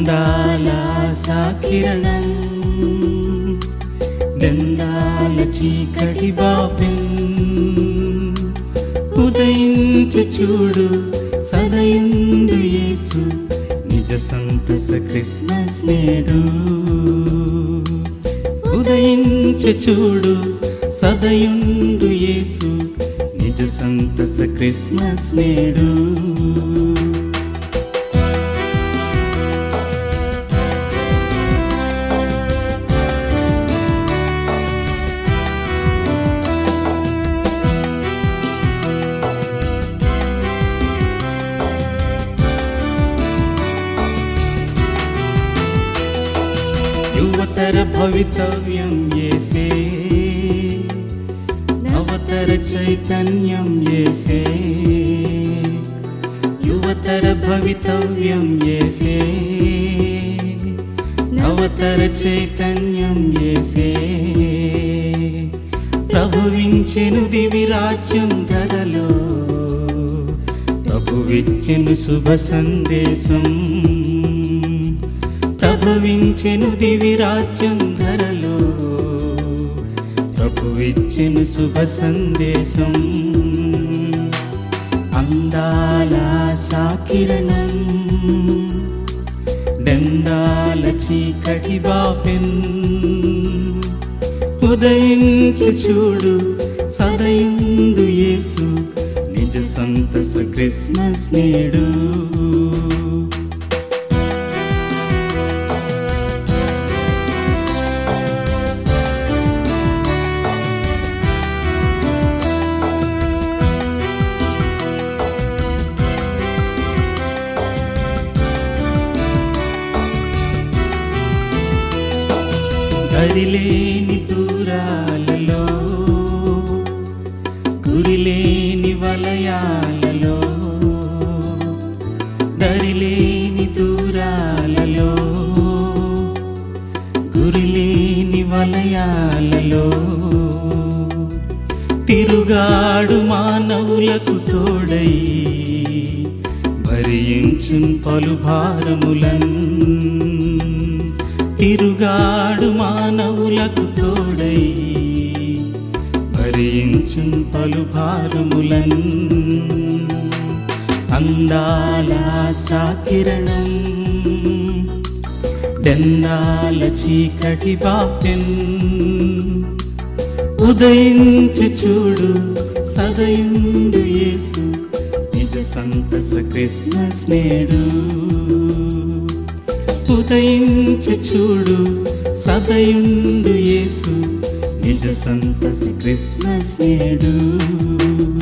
అందాల సాకిరణం దండాల చీకటి బాపెన్ ఉదయించు చూడు సదయుండు యేసు నిజ సంతస క్రిస్మస్ నేడు ఉదయించు చూడు సదయుండు యేసు నిజ సంతస క్రిస్మస్ నేడు యువతర భవితవ్యం ఏసే నవతర చైతన్యం ఏసే యువతర భవితవ్యం ఏసే నవతర చైతన్యం ఏసే ప్రభువించెను దివిరాజ్యం ధరలో ప్రభువిచ్చెను శుభ సందేశం ప్రభువించెను దివిరాజ్యం ధరలో ప్రభువిచ్చెను శుభ సందేశం అందాల సాకిరణం దండాల చీకటి బాపెన్ ఉదయించు చూడు సదయుండు యేసు నిజ సంతస క్రిస్మస్ నేడు దరిలేని దూరాలలో గురిలేని వలయాలలో దరిలేని దూరాలలో గురిలేని వలయాలలో తిరుగాడు మానవులకు తోడై భరించున్ పలు భారములన్ తిరుగాడు మానవులకు తోడై భరించున్ పలు భారములన్ అందాల సాకిరణం దండాల చీకటి బాపెన్ ఉదయించు చూడు సదయుండు యేసు నిజ సంతస క్రిస్మస్ నేడు ఉదయించు చూడు సదయుండు యేసు నిజ సంతస క్రిస్మస్ నేడు